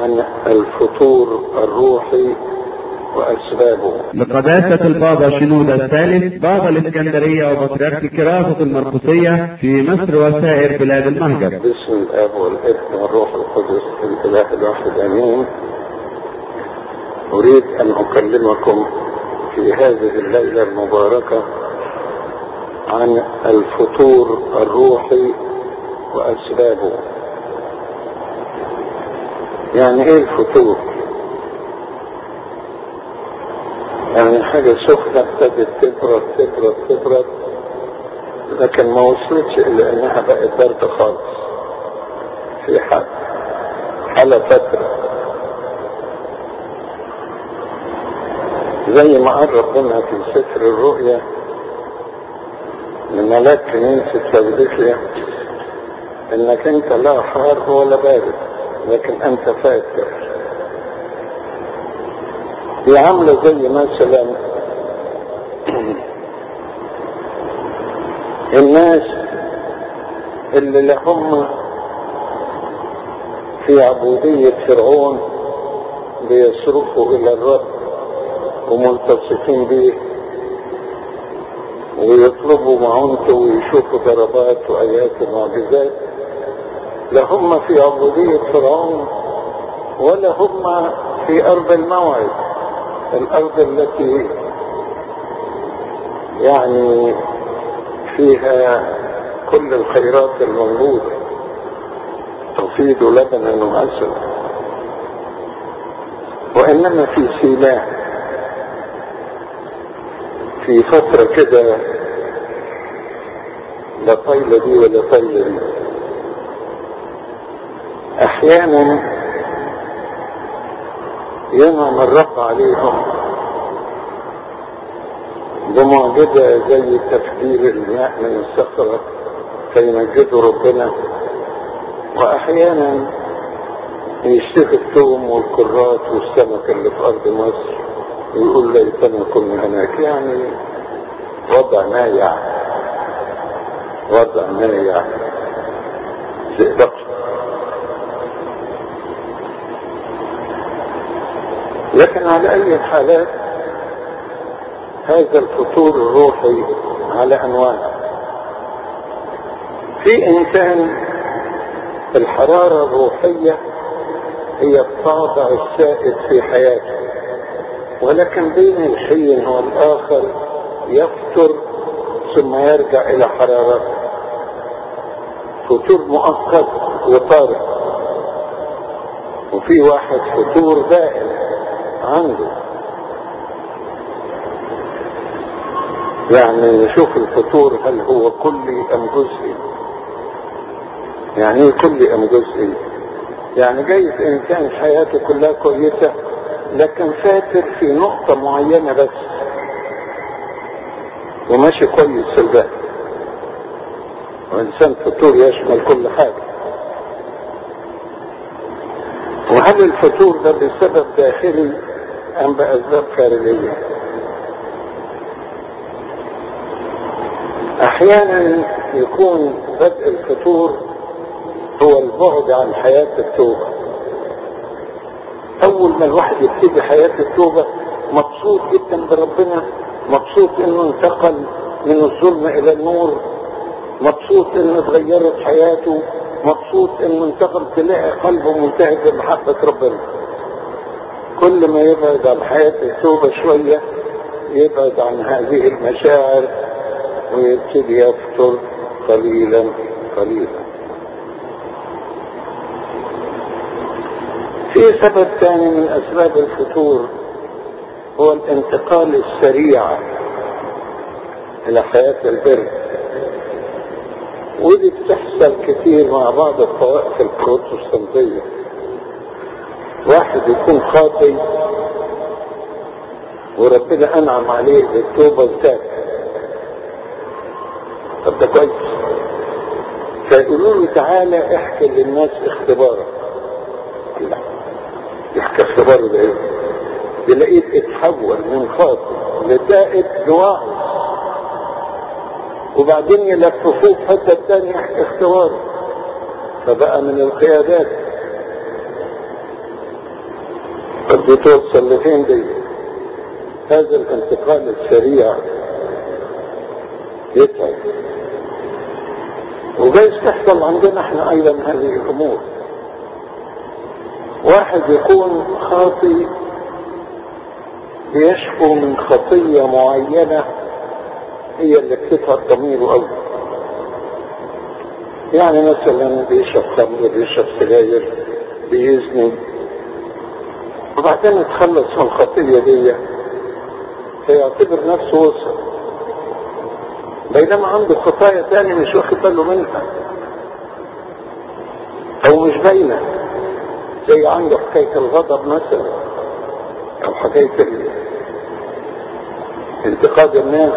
عن الفتور الروحي وأسبابه لقداسة البابا شنودة الثالث بابا الإسكندرية وبطريرك كراسة المرقسية في مصر وسائر بلاد المهجر باسم الاب والابن والروح القدس الاله الواحد امين اريد ان اكلمكم في هذه الليله المباركه عن الفتور الروحي واسبابه يعني ايه الفتور يعني حاجه سخنه ابتدت تبرد تبرد تبرد لكن ما وصلتش الا انها بقت برد خالص في حال حالة فترة زي ما قال ربنا في سفر الرؤيا لملاك كنيسة فيلادلفيا انك انت لا حار ولا بارد لكن انت فاتر دي عاملة زي مثلا الناس اللي لهم في عبودية فرعون بيصرفوا إلى الرب وملتصقين به ويطلبوا معونته ويشوفوا ضربات وآيات ومعجزات لا هم في عبودية فرعون ولا هم في أرض الموعد الأرض التي يعني فيها كل الخيرات الموجودة تفيض لبنا وعسلا وإنما في سيناء في فترة كده لا طيلة دي ولا طيلة دي أحيانا ينعم الرب عليهم بمعجزة زي تفجير الماء من الصخرة فيمجدوا ربنا وأحيانا يشتكي الثوم والكرات والسمك اللي في أرض مصر ويقول ليتنا كنا هناك يعني وضع نايع وضع نايع شيء بقى لكن على أي الحالات هذا الفتور الروحي على أنواع في إنسان الحرارة الروحية هي الطابع السائد في حياته ولكن بين الحين والآخر يفتر ثم يرجع إلى حرارته فتور مؤقت وطارئ وفي واحد فتور دائم عنده يعني نشوف الفطور هل هو كلي ام جزئي يعني ايه كلي ام جزئي يعني جايز انسان حياته كلها كويسة لكن فاتر في نقطة معينة بس وماشي كويس في الباقي وانسان فطور يشمل كل حاجة وهل الفطور ده بسبب داخلي ام باسباب خارجيه احيانا يكون بدء الفطور هو البعد عن حياة التوبة اول ما الواحد يبتدي حياة التوبة مبسوط جدا بربنا مبسوط انه انتقل من الظلم الى النور مبسوط انه اتغيرت حياته مبسوط انه انتقل تلاقي قلبه منتهك بمحبة ربنا كل ما يبعد عن حياة التوبة شوية يبعد عن هذه المشاعر ويبتدي يفطر قليلا قليلا في سبب ثاني من اسباب الفتور هو الانتقال السريع الى حياة البر ودي بتحصل كتير مع بعض الطوائف البروتستانتية واحد يكون خاطي وربنا انعم عليه بالتوبة التائبة طب ده كويس فيقولوا له تعالى احكي للناس اختبارك لا يحكي اختباره ده ايه تلاقيه اتحول من خاطئ لتائب لواعظ وبعدين يلففوه في حته تانية يحكي اختباره فبقى من القيادات طب دي توصل لفين دي هذا الانتقال السريع يتعب وجايز تحصل عندنا احنا ايضا هذه الامور واحد يكون خاطي بيشكو من خطية معينة هي اللي بتتعب ضميره قوي يعني مثلا بيشرب خمر بيشرب سجاير بيزني وبعدين يتخلص من الخطية دي فيعتبر نفسه وصل بينما عنده خطايا تاني مش واخد باله منها او مش باينة زي عنده حكاية الغضب مثلا او حكاية انتقاد الناس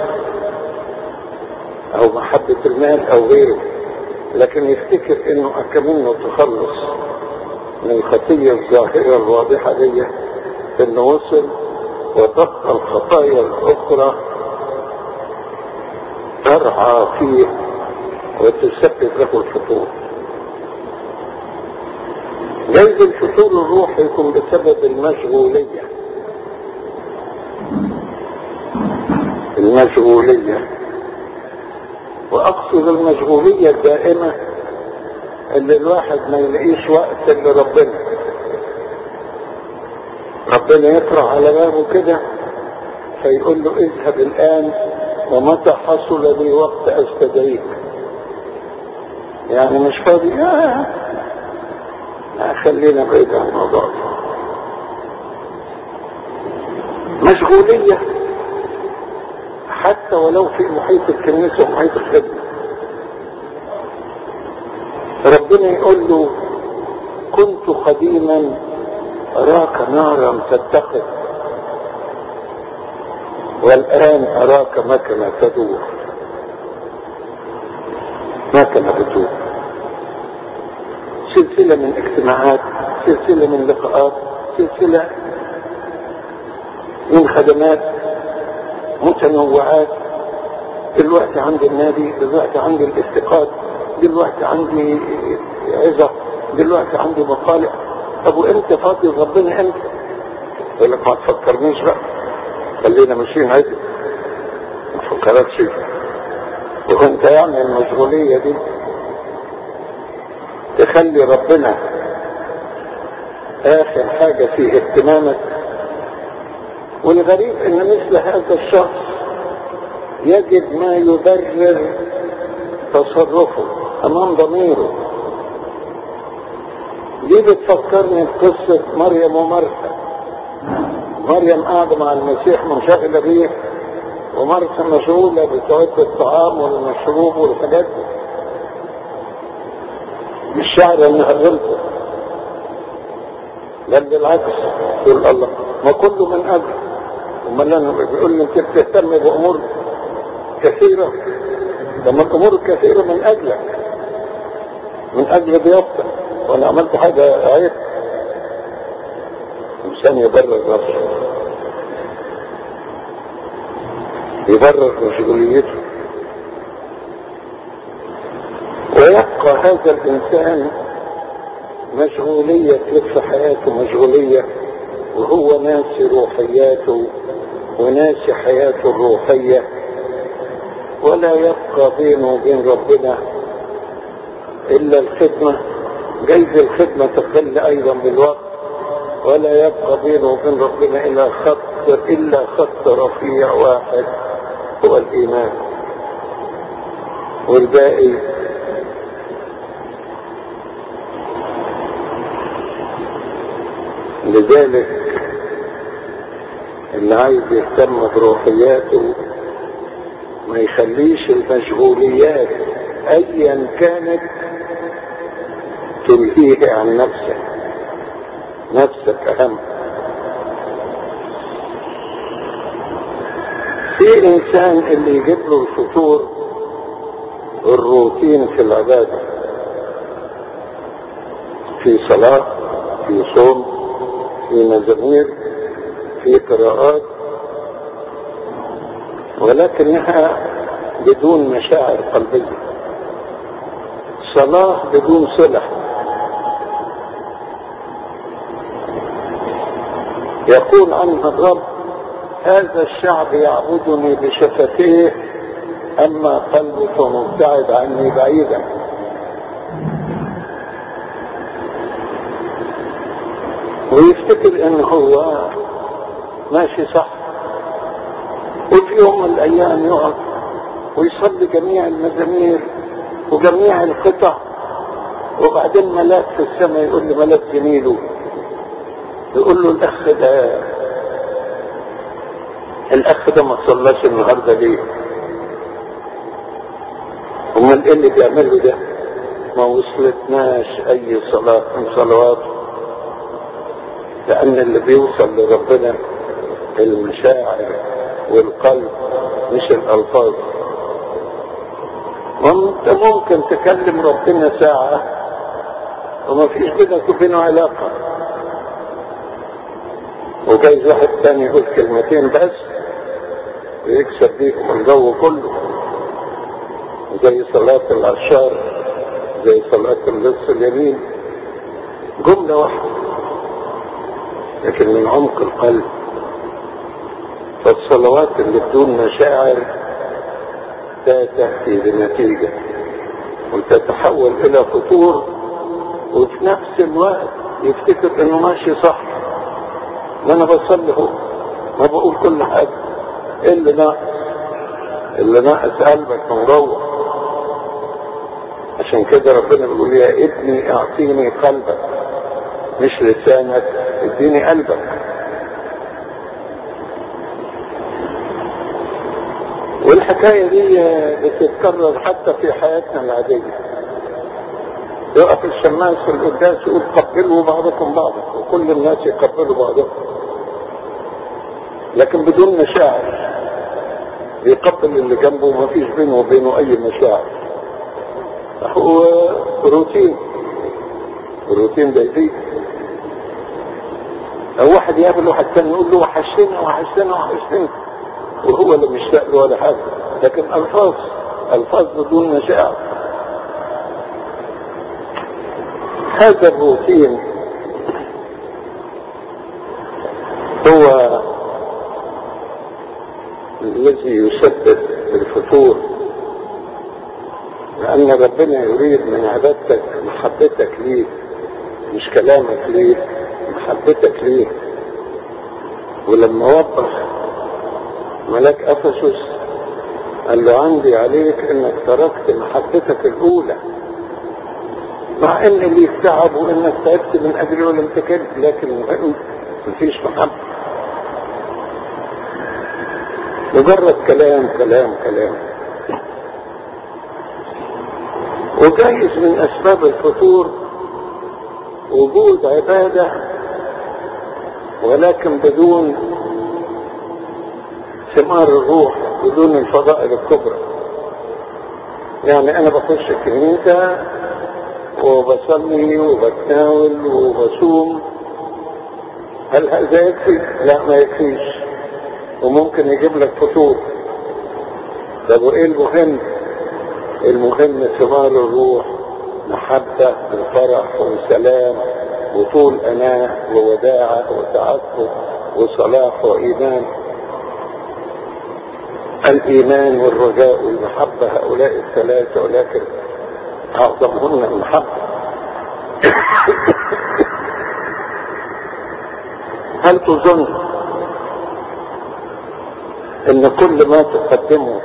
او محبة المال او غيره لكن يفتكر انه اكمنه تخلص من الخطية الظاهرة الواضحة دي انه وصل وتبقى الخطايا الاخرى ترعى فيه وتسبب له الفطور جايز الفطور الروح يكون بسبب المشغولية المشغولية وأقصد المشغولية الدائمة اللي الواحد ما يلاقيش وقت لربنا ربنا يقرأ على بابه كده فيقول له اذهب الآن ومتى حصل لي وقت استدعيك يعني مش فاضي آه. آه خلينا بعيد عن الموضوع ده مشغولية حتى ولو في محيط الكنيسة ومحيط الخدمة ربنا يقول له كنت قديما أراك نارا تتخذ والآن أراك مكنة تدور مكنة بتدور سلسلة من اجتماعات سلسلة من لقاءات سلسلة من خدمات متنوعات دلوقتي عندي النادي دلوقتي عندي الافتقاد دلوقتي عندي عظة دلوقتي عندي مطالع طب وانت فاضي ربنا انت يقول لك ما تفكرنيش بقى خلينا ماشيين عدل ما تفكركش وانت يعني المشغولية دي تخلي ربنا اخر حاجة في اهتمامك والغريب ان مثل هذا الشخص يجد ما يبرر تصرفه امام ضميره دي بتفكرني بقصة مريم ومرثا مريم قاعدة مع المسيح منشغلة بيه ومرثا مشغولة بتعد الطعام والمشروب والحاجات دي مش شعر انها غلطة بل بالعكس يقول الله ما كله من اجل امال انا بيقول لي انت بتهتم بامور كثيرة لما الامور الكثيرة من اجلك من اجل ضيافتك وانا عملت حاجة عيب انسان يبرر نفسه يبرر مشغوليته ويبقى هذا الانسان مشغولية تلف حياته مشغولية وهو ناسي روحياته وناسي حياته الروحية ولا يبقى بينه وبين ربنا إلا الخدمة جيد الخدمة تقل أيضا بالوقت ولا يبقى بينه وبين ربنا إلا خط إلا خط رفيع واحد هو الإيمان والباقي لذلك اللي عايز يهتم بروحياته ما يخليش المشغوليات ايا كانت تلهيه عن نفسك نفسك اهم في انسان اللي يجيب له الفتور الروتين في العبادة في صلاة في صوم في مزامير في قراءات ولكنها بدون مشاعر قلبية صلاة بدون صلة يقول عنه الرب هذا الشعب يعبدني بشفتيه اما قلبه فمبتعد عني بعيدا ويفتكر ان هو ماشي صح وفي يوم من الايام يقف ويصلي جميع المزامير وجميع القطع وبعدين ملاك في السماء يقول لي ملاك جميله يقول له الاخ ده الاخ ده ما صلاش النهارده ليه امال ايه اللي بيعمله ده ما وصلتناش اي صلاة من صلواته لان اللي بيوصل لربنا المشاعر والقلب مش الالفاظ وانت ممكن تكلم ربنا ساعة وما فيش بينك وبينه علاقة وجايز واحد تاني يقول كلمتين بس ويكسب بيهم الجو كله زي صلاة العشار زي صلاة اللص اليمين جملة واحدة لكن من عمق القلب فالصلوات اللي بدون مشاعر لا تأتي بنتيجة وتتحول إلى فطور وفي نفس الوقت يفتكر إنه ماشي صح ما أنا بصلي هو ما بقول كل حاجة إيه اللي ناقص اللي ناقص قلبك من جوه عشان كده ربنا بيقول يا ابني اعطيني قلبك مش لسانك اديني قلبك والحكاية دي بتتكرر حتى في حياتنا العادية يقف الشماس في القداس يقول قبلوا بعضكم بعضا وكل الناس يقبلوا بعضهم لكن بدون مشاعر يقبل اللي جنبه وما فيش بينه وبينه اي مشاعر هو روتين الروتين ده يزيد او واحد يقابل واحد تاني يقول له وحشتنا وحشتنا وحشتنا وهو اللي مشتاق له ولا حاجه لكن الفاظ الفاظ بدون مشاعر هذا الروتين هو الذي يسبب الفتور لأن ربنا يريد من عبادتك محبتك ليه مش كلامك ليه محبتك ليه ولما وضح ملاك أفسس قال له عندي عليك انك تركت محبتك الاولى مع ان ليك تعب وانك تعبت من اجلي ولم تكد لكن المهم مفيش محبه مجرد كلام كلام كلام وجايز من اسباب الفتور وجود عبادة ولكن بدون ثمار الروح بدون الفضائل الكبرى يعني انا بخش الكنيسة وبصلي وبتناول وبصوم هل هذا يكفي؟ لا ما يكفيش وممكن يجيب لك فطور طب وايه المهم المهم ثمار الروح محبة وفرح وسلام وطول أناة ووداعة وتعفف وصلاح وإيمان الإيمان والرجاء والمحبة هؤلاء الثلاثة ولكن أعظمهن المحبة هل تظن ان كل ما تقدمه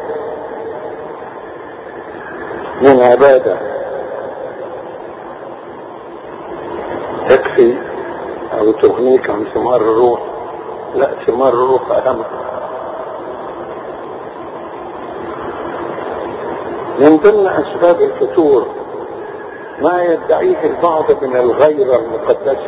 من عبادة تكفي او تغنيك عن ثمار الروح لا ثمار الروح اهم من ضمن اسباب الفتور ما يدعيه البعض من الغيرة المقدسة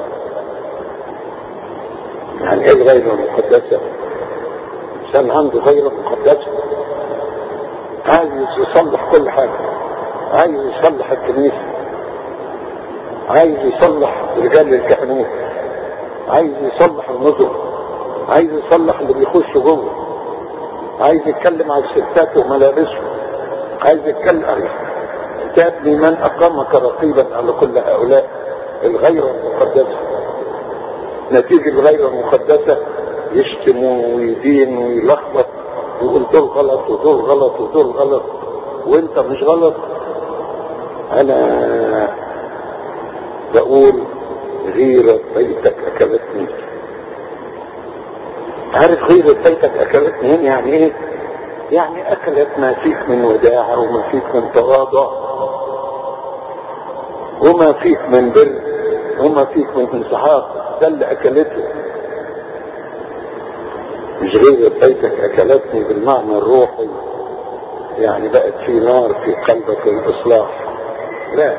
يعني ايه الغيرة المقدسة الانسان عنده غيرة مقدسة عايز يصلح كل حاجة عايز يصلح الكنيسة عايز يصلح رجال الكهنوت عايز يصلح النظر عايز يصلح اللي بيخش جوه عايز يتكلم على الستات وملابسهم عايز يتكلم على تابني من اقامك رقيبا على كل هؤلاء الغيرة المقدسة نتيجة الغير المقدسة يشتم ويدين ويلخبط ويقول دول غلط ودول غلط ودول غلط وانت مش غلط انا بقول غيرة بيتك اكلتني عارف غيرة بيتك اكلتني يعني ايه يعني اكلت ما فيك من وداعة وما فيك من تواضع وما فيك من بر وما فيك من انسحاق ده اللي اكلته مش غير بيتك اكلتني بالمعنى الروحي يعني بقت في نار في قلبك للاصلاح لا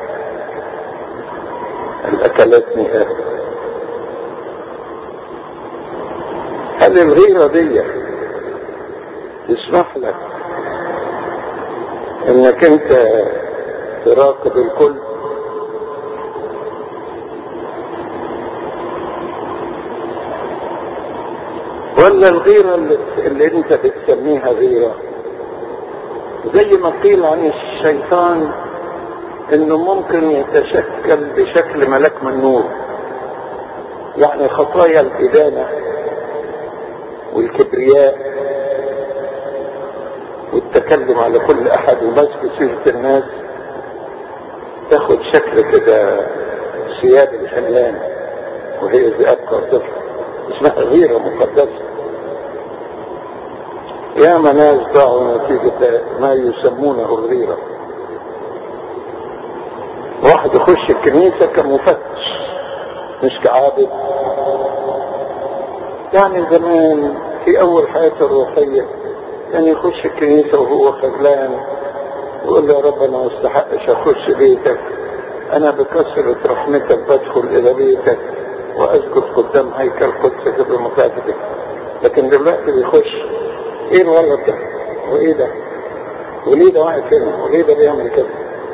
اللي اكلتني ايه هل الغيرة دي تسمح لك انك انت تراقب الكل ولا الغيرة اللي, اللي انت بتسميها غيرة زي ما قيل عن الشيطان انه ممكن يتشكل بشكل ملك من نور يعني خطايا الإدانة والكبرياء والتكلم على كل أحد ومسك سيرة الناس تاخد شكل كده ثياب الحملان وهي ذئاب قاطفة اسمها غيرة مقدسة يا ناس ضاعوا نتيجة ما يسمونه الغيرة واحد يخش الكنيسة كمفتش مش كعابد يعني زمان في أول حياته الروحية كان يخش الكنيسة وهو خجلان يقول يا رب أنا ما استحقش أخش بيتك أنا بكثرة رحمتك بدخل إلى بيتك وأسجد قدام هيكل قدسك بمكاتبك لكن دلوقتي بيخش إيه الغلط ده؟ وإيه ده؟ وليه ده واقف هنا؟ وليه ده بيعمل كده؟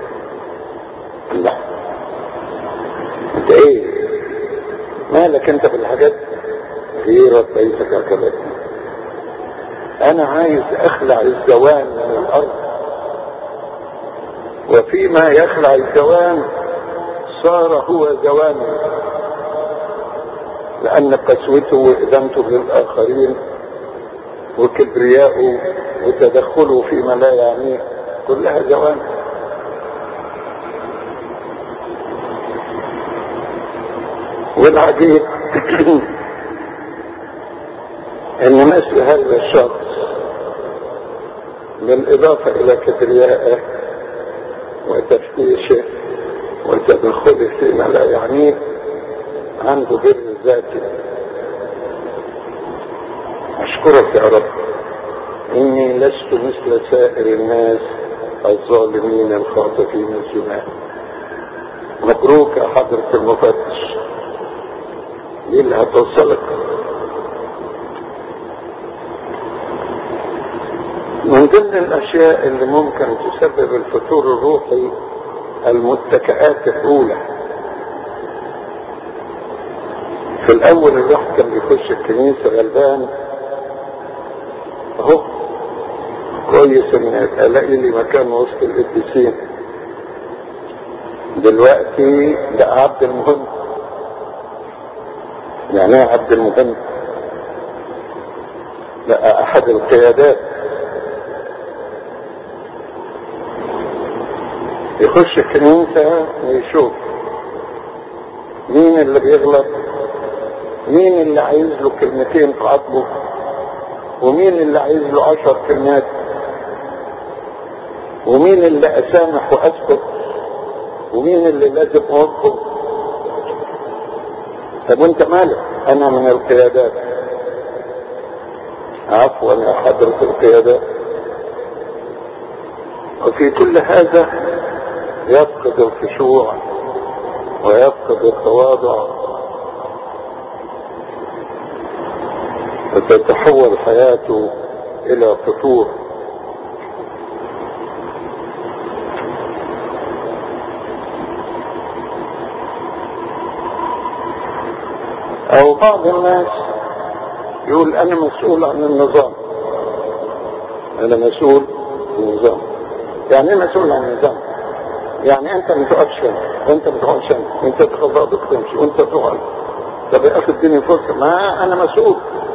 لا انت ايه مالك انت بالحاجات غيرة بيتك عجبتني انا عايز اخلع الزوان من الارض وفيما يخلع الزوان صار هو زوانا لان قسوته وادانته للاخرين وكبرياءه وتدخله فيما لا يعنيه كلها زوان والعجيب ان مثل هذا الشخص بالاضافه الى كبريائه وتفتيشه وتدخله فيما لا يعنيه عنده بر ذاتي اشكرك يا رب اني لست مثل سائر الناس الظالمين الخاطفين الزمان مبروك يا حضرة المفتش دي اللي هتوصلك من ضمن الاشياء اللي ممكن تسبب الفتور الروحي المتكئات الاولى في الاول الواحد كان بيخش الكنيسه غلبان اهو كويس ان الاقي لي مكان وسط القديسين دلوقتي بقى عبد المهم يعني ايه عبد المهم بقى احد القيادات يخش الكنيسة ويشوف مين اللي بيغلط مين اللي عايز له كلمتين في عطبه ومين اللي عايز له عشر كلمات ومين اللي اسامح واسكت ومين اللي لازم اوقف طب وانت مالك انا من القيادات عفوا يا حضرة القيادات وفي كل هذا يفقد الخشوع ويفقد التواضع وتتحول حياته الى فتور او بعض الناس يقول انا مسؤول عن النظام انا مسؤول عن النظام يعني ايه مسؤول عن النظام يعني انت ما تقفش هنا وانت ما تقعدش هنا وانت تاخد بعضك تمشي وانت تقعد طب يا اخي اديني فرصه ما انا مسؤول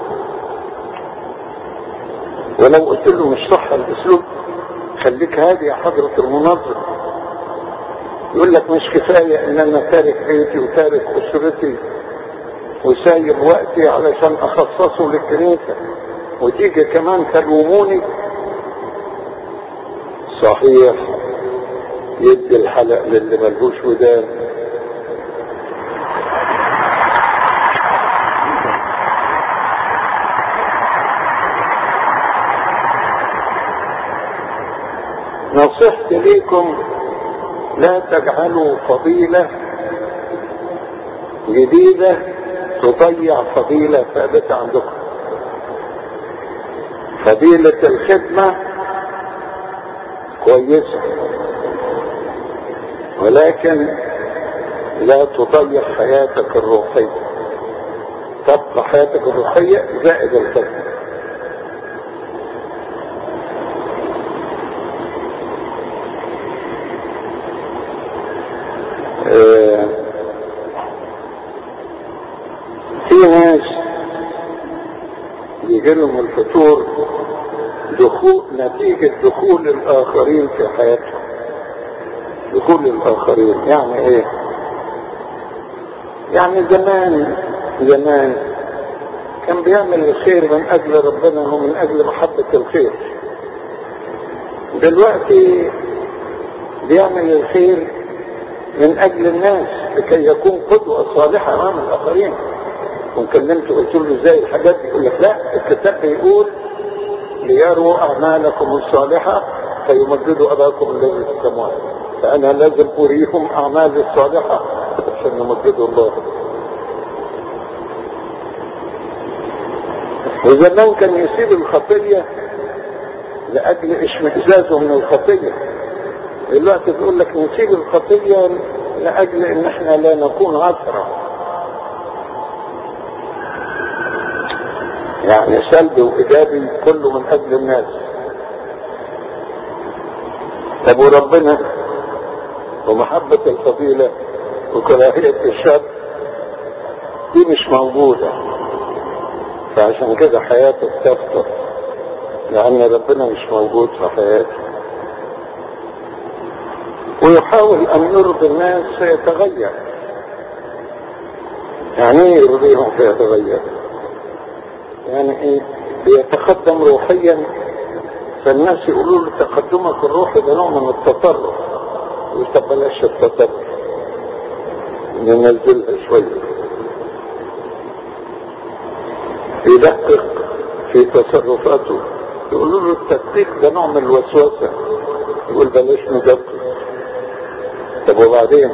ولو قلت له مش صح الاسلوب خليك هادي يا حضرة المنظم يقول لك مش كفاية ان انا تارك بيتي وتارك اسرتي وسايب وقتي علشان اخصصه للكنيسة وتيجي كمان تلوموني صحيح يدي الحلق للي ملهوش ودان نصيحتي ليكم لا تجعلوا فضيلة جديدة تضيع فضيلة ثابتة عندكم فضيلة الخدمة كويسة ولكن لا تضيع حياتك الروحية تبقى حياتك الروحية زائد الخدمة آه، في ناس يجي لهم الفطور دخول نتيجة دخول الآخرين في حياتهم دخول الآخرين يعني إيه؟ يعني زمان زمان كان بيعمل الخير من أجل ربنا ومن أجل محبة الخير دلوقتي بيعمل الخير من اجل الناس لكي يكون قدوة صالحة امام الاخرين وكلمت قلت له ازاي الحاجات دي يقول لك لا الكتاب بيقول ليروا اعمالكم الصالحة فيمجدوا اباكم الذي في السماوات فانا لازم اريهم اعمالي الصالحة عشان يمجدوا الله وزمان كان يسيب الخطية لأجل اشمئزازه من الخطية دلوقتي تقول لك نسيب الخطية لأجل إن إحنا لا نكون عثرة يعني سلبي وإيجابي كله من أجل الناس طب وربنا ومحبة الفضيلة وكراهية الشر دي مش موجودة فعشان كده حياتك تفضل لأن ربنا مش موجود في حياتك ويحاول ان يرضي الناس فيتغير يعني ايه يرضيهم فيتغير يعني ايه بيتقدم روحيا فالناس يقولوا له تقدمك الروحي ده نوع من التطرف يقول طب بلاش التطرف ننزلها شويه يدقق في تصرفاته يقولوا له التدقيق ده نوع من الوسوسه يقول بلاش ندقق طب وبعدين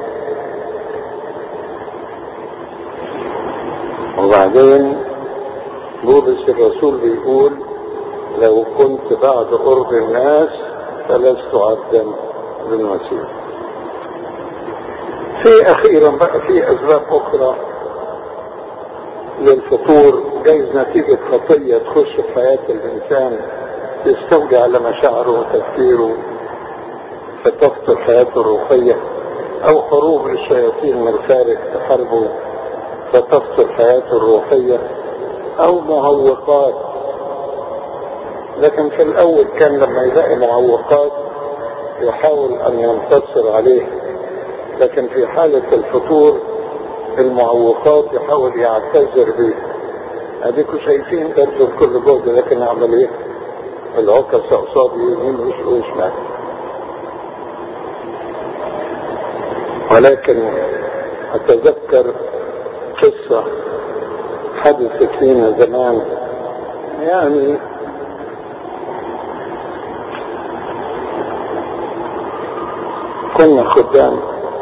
وبعدين بولس الرسول بيقول لو كنت بعد قرب الناس فلست عبدا للمسيح في اخيرا بقى في اسباب اخرى للفطور جايز نتيجة خطية تخش في حياة الانسان تستولي على مشاعره وتفكيره فتفقد حياته الروحية او حروب الشياطين من الخارج تحاربه فتفقد حياته الروحية او معوقات لكن في الاول كان لما يلاقي معوقات يحاول ان ينتصر عليه لكن في حالة الفطور المعوقات يحاول يعتذر بيه اديكوا شايفين برضه بكل جهد لكن اعمل ايه العكس قصادي يمين وشمال ولكن اتذكر قصة حدثت فينا زمان يعني كنا خدام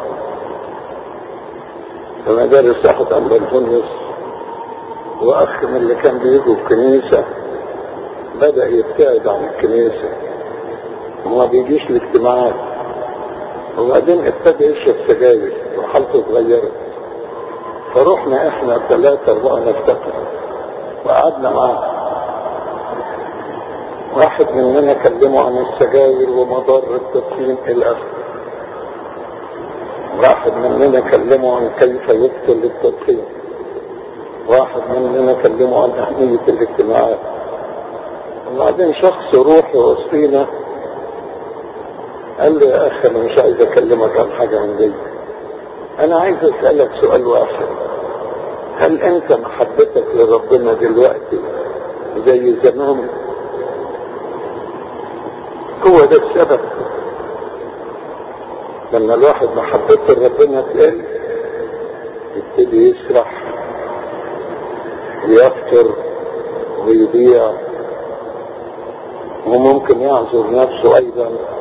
في مدارس تحت عند الفندس واخ من اللي كان بيجوا الكنيسة بدأ يبتعد عن الكنيسة وما بيجيش الاجتماعات وبعدين ابتدى يشرب سجاير وحالته اتغيرت فرحنا احنا ثلاثة اربعة نفتكر وقعدنا معاه واحد مننا كلمه عن السجاير ومضار التدخين الى اخره واحد مننا كلمه عن كيف يقتل التدخين واحد مننا كلمه عن أهمية الاجتماعات وبعدين شخص روحي وسطينا قال لي يا أخي أنا مش عايز أكلمك عن حاجة من دي أنا عايز أسألك سؤال واحد هل أنت محبتك لربنا دلوقتي زي زمان هو ده السبب لما الواحد محبته لربنا تقل يبتدي يسرح ويفطر ويبيع وممكن يعذر نفسه ايضا